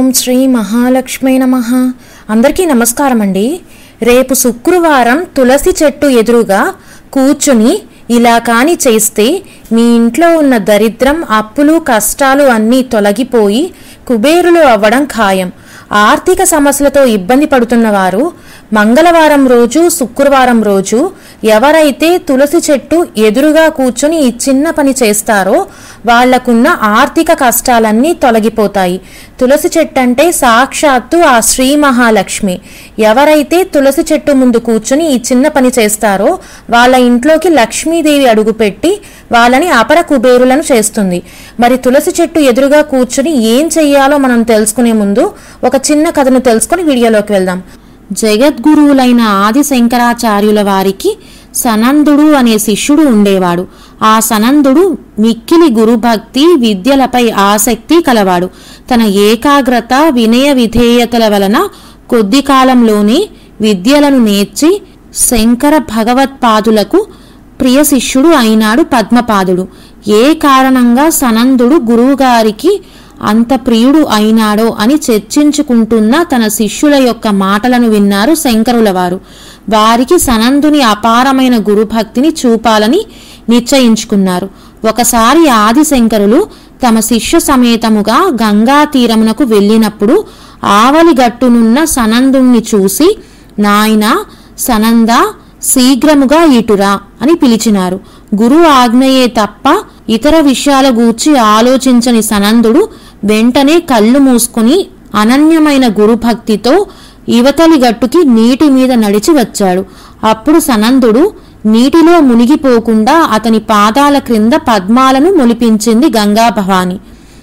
ఓం శ్రీ మహాలక్ష్మి నమ అందరికీ నమస్కారం అండి రేపు శుక్రవారం తులసి చెట్టు ఎదురుగా కూర్చుని ఇలా కాని చేస్తే మీ ఇంట్లో ఉన్న దరిద్రం అప్పులు కష్టాలు అన్నీ తొలగిపోయి కుబేరులు అవ్వడం ఖాయం ఆర్థిక సమస్యలతో ఇబ్బంది పడుతున్న వారు మంగళవారం రోజు శుక్రవారం రోజు ఎవరైతే తులసి చెట్టు ఎదురుగా కూర్చుని ఈ చిన్న పని చేస్తారో వాళ్లకున్న ఆర్థిక కష్టాలన్నీ తొలగిపోతాయి తులసి చెట్టు అంటే సాక్షాత్తు ఆ శ్రీ మహాలక్ష్మి ఎవరైతే తులసి చెట్టు ముందు కూర్చుని ఈ చిన్న పని చేస్తారో వాళ్ళ ఇంట్లోకి లక్ష్మీదేవి అడుగుపెట్టి వాళ్ళని అపర కుబేరులను చేస్తుంది మరి తులసి చెట్టు ఎదురుగా కూర్చుని ఏం చెయ్యాలో మనం తెలుసుకునే ముందు ఒక చిన్న కథను తెలుసుకుని వీడియోలోకి వెళ్దాం జగద్గురువులైన ఆది శంకరాచార్యుల వారికి సనందుడు అనే శిష్యుడు ఉండేవాడు ఆ సనందుడు మిక్కిలి గురుభక్తి విద్యలపై ఆసక్తి కలవాడు తన ఏకాగ్రత వినయ విధేయతల వలన కొద్ది కాలంలోనే విద్యలను నేర్చి శంకర భగవత్పాదులకు ప్రియ శిష్యుడు అయినాడు పద్మపాదుడు ఏ కారణంగా సనందుడు గురువుగారికి అంత ప్రియుడు అయినాడో అని చర్చించుకుంటున్న తన శిష్యుల యొక్క మాటలను విన్నారు శంకరుల వారు వారికి సనందుని అపారమైన గురుభక్తిని చూపాలని నిశ్చయించుకున్నారు ఒకసారి ఆదిశంకరులు తమ శిష్య సమేతముగా గంగా తీరమునకు వెళ్ళినప్పుడు ఆవలి గట్టునున్న సనందుణ్ణి చూసి నాయనా సనంద శీఘ్రముగా ఇటురా అని పిలిచినారు గురు ఆజ్ఞయే తప్ప ఇతర విషయాల గూర్చి ఆలోచించని సనందుడు వెంటనే కళ్ళు మూసుకుని అనన్యమైన గురుభక్తితో ఇవతలి గట్టుకి నీటి మీద నడిచి వచ్చాడు అప్పుడు సనందుడు నీటిలో మునిగిపోకుండా అతని పాదాల క్రింద పద్మాలను మొలిపించింది గంగా భవాని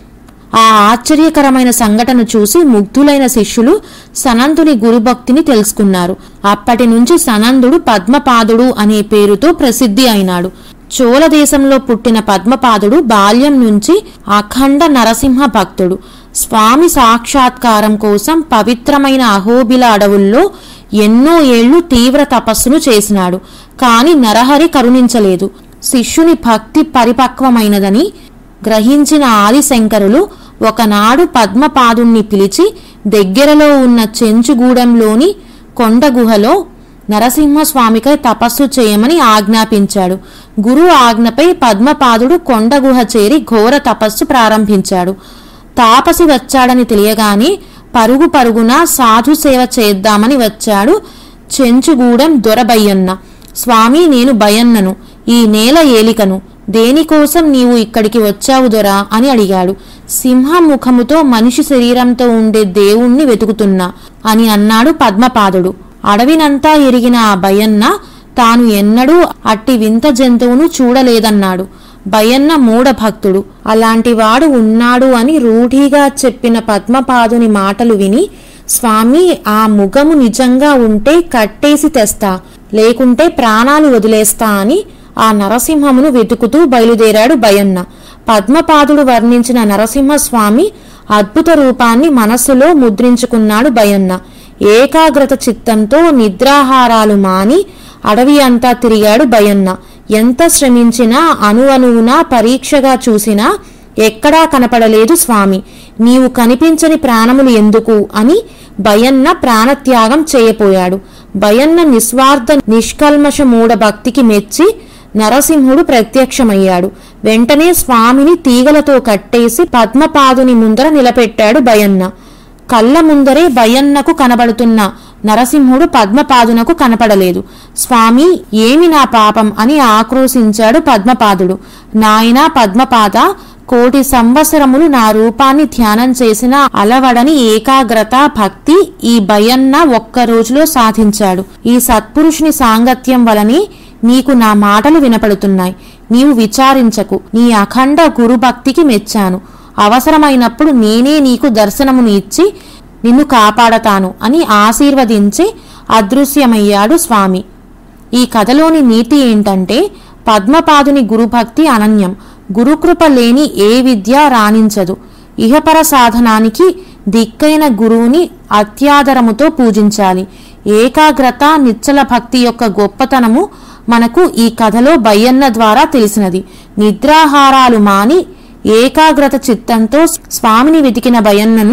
ఆ ఆశ్చర్యకరమైన సంఘటన చూసి ముగ్ధులైన శిష్యులు సనందుని గురుభక్తిని తెలుసుకున్నారు అప్పటి నుంచి సనందుడు పద్మపాదుడు అనే పేరుతో ప్రసిద్ధి అయినాడు చోళ దేశంలో పుట్టిన పద్మపాదుడు బాల్యం నుంచి అఖండ నరసింహ భక్తుడు స్వామి సాక్షాత్కారం కోసం పవిత్రమైన అహోబిల అడవుల్లో ఎన్నో ఏళ్లు తీవ్ర తపస్సును చేసినాడు కాని నరహరి కరుణించలేదు శిష్యుని భక్తి పరిపక్వమైనదని గ్రహించిన ఆదిశంకరులు ఒకనాడు పద్మపాదుణ్ణి పిలిచి దగ్గరలో ఉన్న చెంచుగూడెంలోని కొండ గుహలో నరసింహస్వామికై తపస్సు చేయమని ఆజ్ఞాపించాడు గురు ఆజ్ఞపై పద్మపాదుడు కొండ గుహ చేరి ఘోర తపస్సు ప్రారంభించాడు తాపసి వచ్చాడని తెలియగానే పరుగు పరుగున సాధు సేవ చేద్దామని వచ్చాడు చెంచుగూడెం దొరబయ్యన్న స్వామి నేను బయన్నను ఈ నేల ఏలికను దేనికోసం నీవు ఇక్కడికి వచ్చావు దొరా అని అడిగాడు సింహం ముఖముతో మనిషి శరీరంతో ఉండే దేవుణ్ణి వెతుకుతున్నా అని అన్నాడు పద్మపాదుడు అడవినంతా ఎరిగిన ఆ భయన్న తాను ఎన్నడూ అట్టి వింత జంతువును చూడలేదన్నాడు భయన్న మూఢ భక్తుడు అలాంటివాడు ఉన్నాడు అని రూఢిగా చెప్పిన పద్మపాదుని మాటలు విని స్వామి ఆ ముఖము నిజంగా ఉంటే కట్టేసి తెస్తా లేకుంటే ప్రాణాలు వదిలేస్తా అని ఆ నరసింహమును వెతుకుతూ బయలుదేరాడు భయన్న పద్మపాదుడు వర్ణించిన నరసింహస్వామి అద్భుత రూపాన్ని మనస్సులో ముద్రించుకున్నాడు భయన్న ఏకాగ్రత చిత్తంతో నిద్రాహారాలు మాని అడవి అంతా తిరిగాడు భయన్న ఎంత శ్రమించినా అణు అణువునా పరీక్షగా చూసినా ఎక్కడా కనపడలేదు స్వామి నీవు కనిపించని ప్రాణములు ఎందుకు అని భయన్న ప్రాణత్యాగం చేయపోయాడు భయన్న నిస్వార్థ నిష్కల్మష మూఢ భక్తికి మెచ్చి నరసింహుడు ప్రత్యక్షమయ్యాడు వెంటనే స్వామిని తీగలతో కట్టేసి పద్మపాదుని ముందర నిలబెట్టాడు భయన్న కళ్ళ ముందరే భయన్నకు కనబడుతున్న నరసింహుడు పద్మపాదునకు కనపడలేదు స్వామి ఏమి నా పాపం అని ఆక్రోశించాడు పద్మపాదుడు నాయనా పద్మపాద కోటి సంవత్సరములు నా రూపాన్ని ధ్యానం చేసిన అలవడని ఏకాగ్రత భక్తి ఈ భయన్న ఒక్క రోజులో సాధించాడు ఈ సత్పురుషుని సాంగత్యం వలనే నీకు నా మాటలు వినపడుతున్నాయి నీవు విచారించకు నీ అఖండ గురుభక్తికి మెచ్చాను అవసరమైనప్పుడు నేనే నీకు దర్శనమును ఇచ్చి నిన్ను కాపాడతాను అని ఆశీర్వదించి అదృశ్యమయ్యాడు స్వామి ఈ కథలోని నీతి ఏంటంటే పద్మపాదుని గురుభక్తి అనన్యం గురుకృప లేని ఏ విద్య రాణించదు ఇహపర సాధనానికి దిక్కైన గురువుని అత్యాదరముతో పూజించాలి ఏకాగ్రత నిచ్చల భక్తి యొక్క గొప్పతనము మనకు ఈ కథలో బయ్యన్న ద్వారా తెలిసినది నిద్రాహారాలు మాని ఏకాగ్రత చిత్తంతో స్వామిని వెతికిన భయన్నను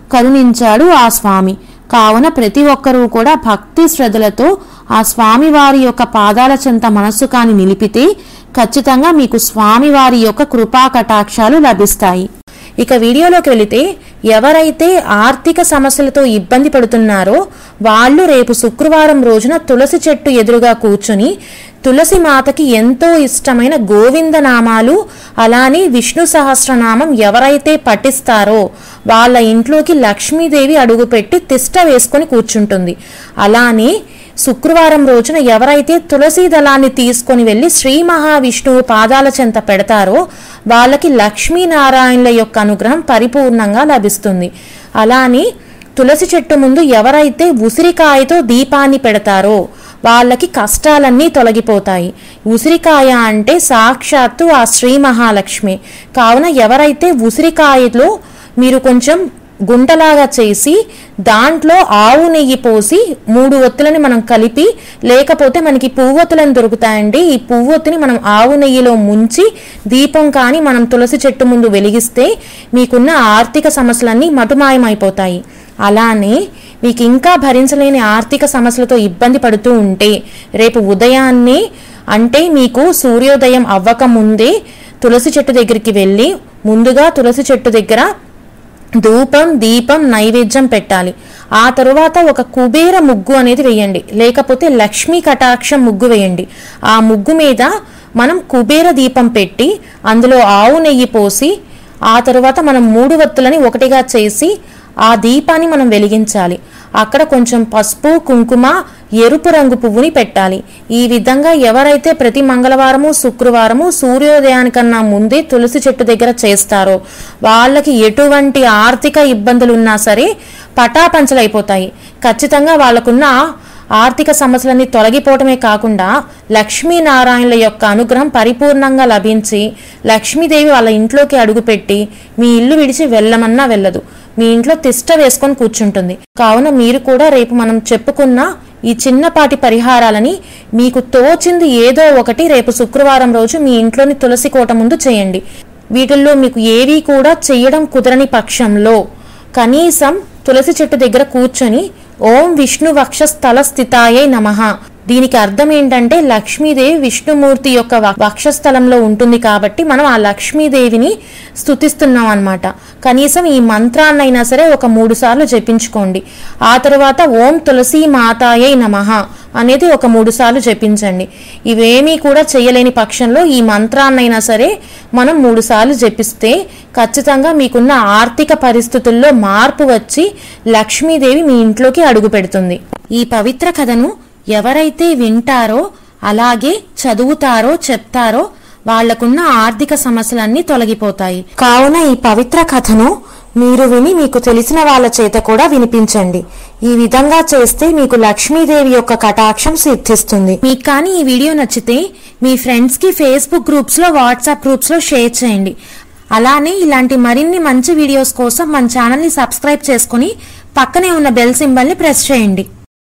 కరుణించాడు ఆ స్వామి కావున ప్రతి ఒక్కరూ కూడా భక్తి శ్రద్ధలతో ఆ స్వామివారి యొక్క పాదాల చెంత మనస్సు కాని నిలిపితే ఖచ్చితంగా మీకు స్వామివారి యొక్క కృపా కటాక్షాలు లభిస్తాయి ఇక వీడియోలోకి వెళితే ఎవరైతే ఆర్థిక సమస్యలతో ఇబ్బంది పడుతున్నారో వాళ్ళు రేపు శుక్రవారం రోజున తులసి చెట్టు ఎదురుగా కూర్చుని తులసి మాతకి ఎంతో ఇష్టమైన గోవింద నామాలు అలానే విష్ణు సహస్రనామం ఎవరైతే పఠిస్తారో వాళ్ళ ఇంట్లోకి లక్ష్మీదేవి అడుగుపెట్టి తిష్ట వేసుకొని కూర్చుంటుంది అలానే శుక్రవారం రోజున ఎవరైతే తులసి దళాన్ని తీసుకొని వెళ్లి శ్రీ మహావిష్ణువు పాదాల చెంత పెడతారో వాళ్ళకి లక్ష్మీనారాయణుల యొక్క అనుగ్రహం పరిపూర్ణంగా లభిస్తుంది అలానే తులసి చెట్టు ముందు ఎవరైతే ఉసిరికాయతో దీపాన్ని పెడతారో వాళ్ళకి కష్టాలన్నీ తొలగిపోతాయి ఉసిరికాయ అంటే సాక్షాత్తు ఆ శ్రీ మహాలక్ష్మి కావున ఎవరైతే ఉసిరికాయలో మీరు కొంచెం గుంటలాగా చేసి దాంట్లో ఆవు నెయ్యి పోసి మూడు ఒత్తులని మనం కలిపి లేకపోతే మనకి పువ్వొత్తులను దొరుకుతాయండి ఈ పువ్వొత్తుని మనం ఆవు నెయ్యిలో ముంచి దీపం కానీ మనం తులసి చెట్టు ముందు వెలిగిస్తే మీకున్న ఆర్థిక సమస్యలన్నీ మటుమాయమైపోతాయి అలానే మీకు ఇంకా భరించలేని ఆర్థిక సమస్యలతో ఇబ్బంది పడుతూ ఉంటే రేపు ఉదయాన్నే అంటే మీకు సూర్యోదయం అవ్వక ముందే తులసి చెట్టు దగ్గరికి వెళ్ళి ముందుగా తులసి చెట్టు దగ్గర ధూపం దీపం నైవేద్యం పెట్టాలి ఆ తరువాత ఒక కుబేర ముగ్గు అనేది వేయండి లేకపోతే లక్ష్మీ కటాక్షం ముగ్గు వేయండి ఆ ముగ్గు మీద మనం కుబేర దీపం పెట్టి అందులో ఆవు నెయ్యి పోసి ఆ తరువాత మనం మూడు వత్తులని ఒకటిగా చేసి ఆ దీపాన్ని మనం వెలిగించాలి అక్కడ కొంచెం పసుపు కుంకుమ ఎరుపు రంగు పువ్వుని పెట్టాలి ఈ విధంగా ఎవరైతే ప్రతి మంగళవారము శుక్రవారము సూర్యోదయానికన్నా ముందే తులసి చెట్టు దగ్గర చేస్తారో వాళ్ళకి ఎటువంటి ఆర్థిక ఇబ్బందులు ఉన్నా సరే పటాపంచలైపోతాయి ఖచ్చితంగా వాళ్ళకున్న ఆర్థిక సమస్యలన్నీ తొలగిపోవటమే కాకుండా లక్ష్మీనారాయణుల యొక్క అనుగ్రహం పరిపూర్ణంగా లభించి లక్ష్మీదేవి వాళ్ళ ఇంట్లోకి అడుగుపెట్టి మీ ఇల్లు విడిచి వెళ్ళమన్నా వెళ్ళదు మీ ఇంట్లో తిష్ట వేసుకొని కూర్చుంటుంది కావున మీరు కూడా రేపు మనం చెప్పుకున్న ఈ చిన్నపాటి పరిహారాలని మీకు తోచింది ఏదో ఒకటి రేపు శుక్రవారం రోజు మీ ఇంట్లోని తులసి కోట ముందు చేయండి వీటిల్లో మీకు ఏవీ కూడా చెయ్యడం కుదరని పక్షంలో కనీసం తులసి చెట్టు దగ్గర కూర్చొని ఓం విష్ణు వక్షస్థల స్థితాయే నమః దీనికి అర్థం ఏంటంటే లక్ష్మీదేవి విష్ణుమూర్తి యొక్క వ- వక్షస్థలంలో ఉంటుంది కాబట్టి మనం ఆ లక్ష్మీదేవిని స్తుతిస్తున్నాం అన్నమాట కనీసం ఈ మంత్రాన్నైనా సరే ఒక మూడు సార్లు జపించుకోండి ఆ తర్వాత ఓం తులసి మాతాయే నమః అనేది ఒక మూడు సార్లు జపించండి ఇవేమీ కూడా చేయలేని పక్షంలో ఈ మంత్రాన్నైనా సరే మనం మూడు సార్లు జపిస్తే ఖచ్చితంగా మీకున్న ఆర్థిక పరిస్థితుల్లో మార్పు వచ్చి లక్ష్మీదేవి మీ ఇంట్లోకి అడుగు పెడుతుంది ఈ పవిత్ర కథను ఎవరైతే వింటారో అలాగే చదువుతారో చెప్తారో వాళ్లకున్న ఆర్థిక సమస్యలన్నీ తొలగిపోతాయి కావున ఈ పవిత్ర కథను మీరు విని మీకు తెలిసిన వాళ్ళ చేత కూడా వినిపించండి ఈ విధంగా చేస్తే మీకు లక్ష్మీదేవి యొక్క కటాక్షం సిద్ధిస్తుంది మీకు కానీ ఈ వీడియో నచ్చితే మీ ఫ్రెండ్స్ కి ఫేస్బుక్ గ్రూప్స్ లో వాట్సాప్ గ్రూప్స్ లో షేర్ చేయండి అలానే ఇలాంటి మరిన్ని మంచి వీడియోస్ కోసం మన ఛానల్ ని సబ్స్క్రైబ్ చేసుకుని పక్కనే ఉన్న బెల్ సింబల్ ని ప్రెస్ చేయండి